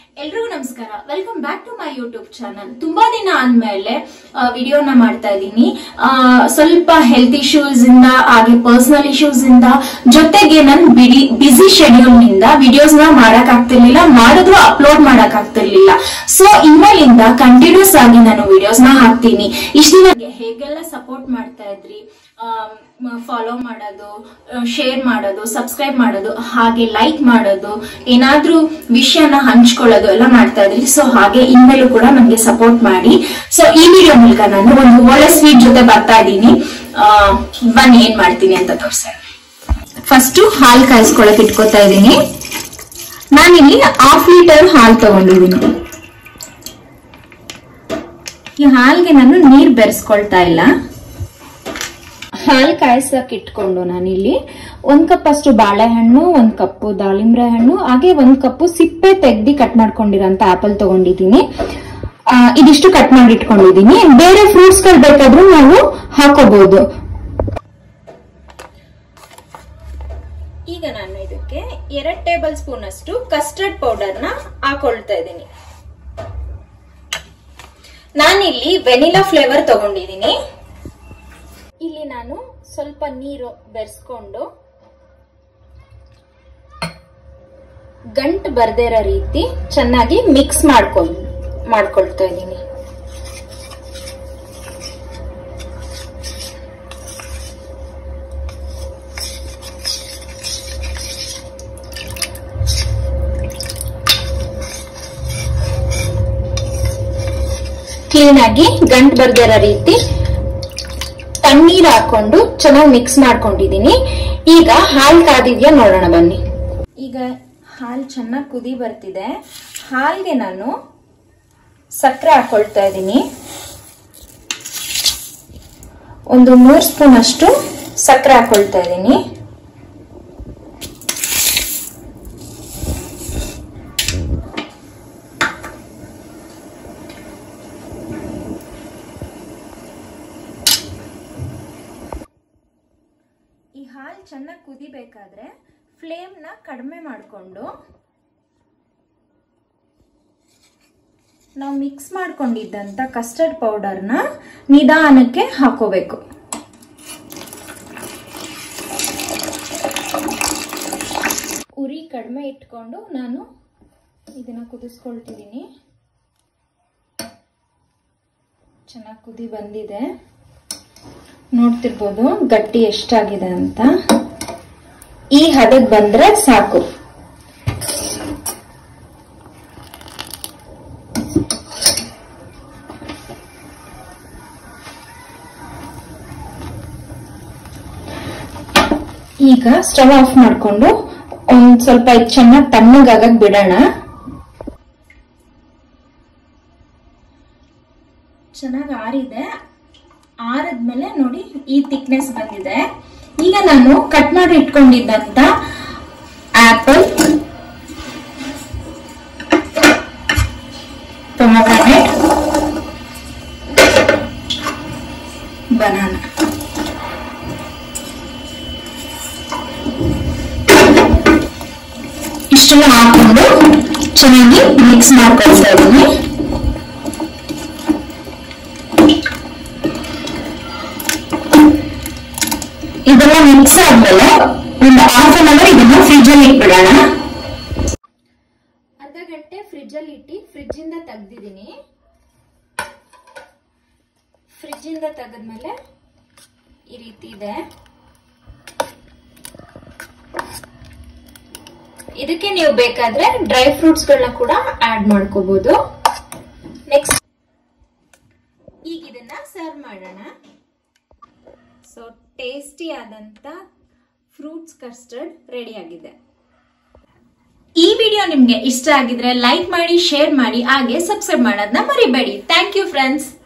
ಎಲ್ರಿಗೂ ನಮಸ್ಕಾರ welcome back to my YouTube channel ತುಂಬಾ ದಿನ ಆದ್ಮೇಲೆ ವಿಡಿಯೋನ ಮಾಡ್ತಾ ಇದ್ದೀನಿ ಆ, ಸ್ವಲ್ಪ ಹೆಲ್ತ್ ಇಶ್ಯೂಸ್ ಇಂದ ಹಾಗೆ ಪರ್ಸನಲ್ ಇಶ್ಯೂಸ್ ಇಂದ ಜೊತೆಗೆ ನನ್ ಬಿಡಿ ಬಿಸಿ ಶೆಡ್ಯೂಲ್ ನಿಂದ ವಿಡಿಯೋಸ್ ನ ಮಾಡಕ್ ಆಗ್ತಿರ್ಲಿಲ್ಲ ಮಾಡಿದ್ರು ಅಪ್ಲೋಡ್ ಮಾಡಕ್ ಆಗ್ತಿರ್ಲಿಲ್ಲ ಸೊ ಇನ್ಮೇಲಿಂದ ಕಂಟಿನ್ಯೂಸ್ ಆಗಿ ನಾನು ವಿಡಿಯೋಸ್ ನ ಹಾಕ್ತೀನಿ ಇಷ್ಟ ದಿನ ಹೇಗೆಲ್ಲ ಸಪೋರ್ಟ್ ಮಾಡ್ತಾ ಇದ್ರಿ ಫಾಲೋ ಮಾಡೋದು ಶೇರ್ ಮಾಡೋದು ಸಬ್ಸ್ಕ್ರೈಬ್ ಮಾಡೋದು ಹಾಗೆ ಲೈಕ್ ಮಾಡೋದು ಏನಾದ್ರೂ ವಿಷಯನ ಹಂಚ್ಕೊಳ್ಳೋದು ಎಲ್ಲ ಮಾಡ್ತಾ ಇದ್ರಿ ಸೊ ಹಾಗೆ ಇನ್ಮೇಲೂ ಕೂಡ ನಮ್ಗೆ ಸಪೋರ್ಟ್ ಮಾಡಿ ಸೊ ಈ ವಿಡಿಯೋ ಮೂಲಕ ನಾನು ಒಂದು ಒಳ್ಳೆ ಸ್ವೀಟ್ ಜೊತೆ ಬರ್ತಾ ಇದ್ದೀನಿ ಆ, ಬನ್ನಿ ಏನ್ ಮಾಡ್ತೀನಿ ಅಂತ ತೋರ್ಸೋಣ ಫಸ್ಟ್ ಹಾಲು ಕಾಯಿಸ್ಕೊಳಕ್ ಇಟ್ಕೋತಾ ಇದ್ದೀನಿ ನಾನಿಲ್ಲಿ ಹಾಫ್ ಲೀಟರ್ ಹಾಲು ತಗೊಂಡಿದ್ದೀನಿ ಈ ಹಾಲ್ಗೆ ನಾನು ನೀರ್ ಬೆರೆಸ್ಕೊಳ್ತಾ ಇಲ್ಲ ಹಾಲು ಕಾಯಿಸಕ್ ಇಟ್ಕೊಂಡು ನಾನಿಲ್ಲಿ ಒಂದ್ ಕಪ್ ಅಷ್ಟು ಬಾಳೆಹಣ್ಣು ಒಂದ್ ಕಪ್ಪು ದಾಳಿಂಬ್ರೆ ಹಣ್ಣು ಹಾಗೆ ಒಂದ್ ಕಪ್ಪು ಸಿಪ್ಪೆ ತೆಗ್ದಿ ಕಟ್ ಮಾಡ್ಕೊಂಡಿರೋಂತ ಆಪಲ್ ತಗೊಂಡಿದ್ದೀನಿ ಆ, ಇದಿಷ್ಟು ಕಟ್ ಮಾಡಿ ಇಟ್ಕೊಂಡಿದ್ದೀನಿ ಬೇರೆ ಫ್ರೂಟ್ಸ್ ಗಳು ಬೇಕಾದ್ರೂ ನಾವು ಹಾಕೋಬಹುದು ಈಗ ನಾನು ಇದಕ್ಕೆ ಎರಡ್ ಟೇಬಲ್ ಸ್ಪೂನ್ ಅಷ್ಟು ಕಸ್ಟರ್ಡ್ ಪೌಡರ್ ನ ಹಾಕೊಳ್ತಾ ಇದ್ದೀನಿ ನಾನಿಲ್ಲಿ ವೆನಿಲಾ ಫ್ಲೇವರ್ ತಗೊಂಡಿದ್ದೀನಿ ಇಲ್ಲಿ ನಾನು ಸ್ವಲ್ಪ ನೀರು ಬೆರೆಸ್ಕೊಂಡು ಗಂಟು ಬರ್ದೇ ಇರೋ ರೀತಿ ಚೆನ್ನಾಗಿ ಮಿಕ್ಸ್ ಮಾಡ್ಕೊಂಡು ಮಾಡ್ಕೊಳ್ತಾ ಇದ್ದೀನಿ ಕ್ಲೀನ್ ಆಗಿ ಗಂಟು ಬರ್ದೇ ಇರೋ ರೀತಿ ತಣ್ಣೀರ್ ಹಾಕೊಂಡು ಚೆನ್ನಾಗಿ ಮಿಕ್ಸ್ ಮಾಡ್ಕೊಂಡಿದೀನಿ ಈಗ ಹಾಲ್ ಕಾದಿದ್ಯಾ ನೋಡೋಣ ಬನ್ನಿ ಈಗ ಹಾಲ್ ಚೆನ್ನಾಗಿ ಕುದಿ ಬರ್ತಿದೆ ಹಾಲ್ಗೆ ನಾನು ಸಕ್ಕರೆ ಹಾಕೊಳ್ತಾ ಇದ್ದೀನಿ ಒಂದು ಮೂರ್ ಸ್ಪೂನ್ ಅಷ್ಟು ಸಕ್ಕರೆ ಹಾಕೊಳ್ತಾ ಇದ್ದೀನಿ ಈ ಹಾಲು ಚೆನ್ನಾಗಿ ಕುದಿಬೇಕಾದ್ರೆ ಫ್ಲೇಮ್ನ ಕಡಿಮೆ ಮಾಡಿಕೊಂಡು ನಾವು ಮಿಕ್ಸ್ ಮಾಡ್ಕೊಂಡಿದ್ದಂಥ ಕಸ್ಟರ್ಡ್ ಪೌಡರ್ನ ನಿಧಾನಕ್ಕೆ ಹಾಕೋಬೇಕು ಉರಿ ಕಡಿಮೆ ಇಟ್ಕೊಂಡು ನಾನು ಇದನ್ನ ಕುದಿಸ್ಕೊಳ್ತಿದ್ದೀನಿ ಚೆನ್ನಾಗಿ ಕುದಿ ಬಂದಿದೆ ನೋಡ್ತಿರ್ಬೋದು ಗಟ್ಟಿ ಎಷ್ಟಾಗಿದೆ ಅಂತ ಈ ಹದಕ್ ಬಂದ್ರೆ ಸಾಕು ಈಗ ಸ್ಟವ್ ಆಫ್ ಮಾಡ್ಕೊಂಡು ಒಂದ್ ಸ್ವಲ್ಪ ಇದ್ ಚೆನ್ನಾಗಿ ತಣ್ಣಗಾಗಕ್ ಬಿಡೋಣ ಚೆನ್ನಾಗಿ ಆರಿದೆ ಆರದ್ಮೇಲೆ ನೋಡಿ ಈ ಥಿಕ್ನೆಸ್ ಬಂದಿದೆ ಈಗ ನಾನು ಕಟ್ ಮಾಡಿ ಇಟ್ಕೊಂಡಿದ್ದಂತ ಆಪಲ್ ಟೊಮೊಗ್ರಾನೇಟ್ ಬನಾನ ಇಷ್ಟನ್ನ ಹಾಕೊಂಡು ಚೆನ್ನಾಗಿ ಮಿಕ್ಸ್ ಮಾಡ್ಕೊಳ್ತಾ ಇದ್ದೀನಿ ಇದೆಲ್ಲ ಮಿಕ್ಸ್ ಆದ್ಮೇಲೆ ಒಂದು ಹಾಫ್ ಅನ್ ಅವರ್ ಇದನ್ನ ಫ್ರಿಜ್ ಅಲ್ಲಿ ಇಟ್ಬಿಡೋಣ ಅರ್ಧ ಗಂಟೆ ಫ್ರಿಜ್ ಅಲ್ಲಿ ಇಟ್ಟು ಫ್ರಿಜ್ ಇಂದ ತೆಗ್ದಿದ್ದೀನಿ ಫ್ರಿಜ್ ಇಂದ ತೆಗೆದ್ಮೇಲೆ ಈ ರೀತಿ ಇದೆ ಇದಕ್ಕೆ ನೀವು ಬೇಕಾದ್ರೆ ಡ್ರೈ ಫ್ರೂಟ್ಸ್ ಗಳನ್ನ ಕೂಡ ಆಡ್ ಮಾಡ್ಕೋಬಹುದು ನೆಕ್ಸ್ಟ್ ಈಗ ಇದನ್ನ ಸರ್ವ್ ಮಾಡೋಣ ಸೊ ಟೇಸ್ಟಿ ಆದಂತ ಫ್ರೂಟ್ಸ್ ಕಸ್ಟರ್ಡ್ ರೆಡಿ ಆಗಿದೆ ಈ ವಿಡಿಯೋ ನಿಮ್ಗೆ ಇಷ್ಟ ಆಗಿದ್ರೆ ಲೈಕ್ ಮಾಡಿ ಶೇರ್ ಮಾಡಿ ಹಾಗೆ ಸಬ್ಸ್ಕ್ರೈಬ್ ಮಾಡೋದನ್ನ ಮರಿಬೇಡಿ ಥ್ಯಾಂಕ್ ಯು ಫ್ರೆಂಡ್ಸ್